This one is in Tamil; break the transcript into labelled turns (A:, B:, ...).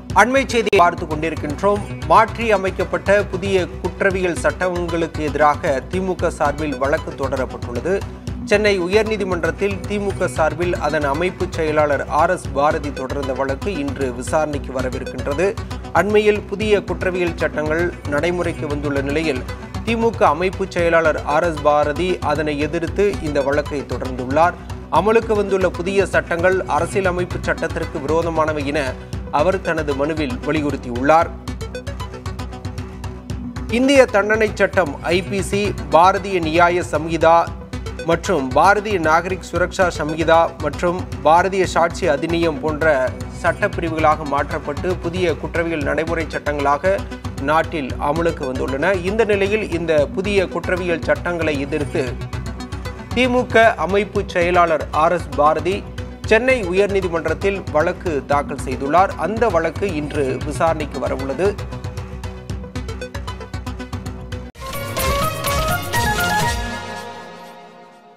A: அண்மை செய்தியை பார்த்து கொண்டிருக்கின்றோம் மாற்றி அமைக்கப்பட்ட புதிய குற்றவியல் சட்டங்களுக்கு எதிராக திமுக சார்பில் வழக்கு தொடரப்பட்டுள்ளது சென்னை உயர்நீதிமன்றத்தில் திமுக சார்பில் அதன் அமைப்பு செயலாளர் ஆர் எஸ் பாரதி தொடர்ந்த வழக்கு இன்று விசாரணைக்கு வரவிருக்கின்றது அண்மையில் புதிய குற்றவியல் சட்டங்கள் நடைமுறைக்கு வந்துள்ள நிலையில் திமுக அமைப்பு செயலாளர் ஆர் எஸ் பாரதி அதனை எதிர்த்து இந்த வழக்கை தொடர்ந்துள்ளார் அமலுக்கு வந்துள்ள புதிய சட்டங்கள் அரசியலமைப்பு சட்டத்திற்கு விரோதமானவை என அவர் தனது மனுவில் வலியுறுத்தியுள்ளார் இந்திய தண்டனை சட்டம் ஐபிசி பாரதிய நியாய சம்ஹிதா மற்றும் பாரதிய நாகரிக் சுரக்ஷா சம்ஹிதா மற்றும் பாரதிய சாட்சி அதிநியம் போன்ற சட்டப்பிரிவுகளாக மாற்றப்பட்டு புதிய குற்றவியல் நடைமுறை சட்டங்களாக நாட்டில் அமலுக்கு வந்துள்ளன இந்த நிலையில் இந்த புதிய குற்றவியல் சட்டங்களை எதிர்த்து திமுக அமைப்பு செயலாளர் ஆர் எஸ் பாரதி சென்னை உயர்நீதிமன்றத்தில் வழக்கு தாக்கல் செய்துள்ளார் அந்த வழக்கு இன்று விசாரணைக்கு வரவுள்ளது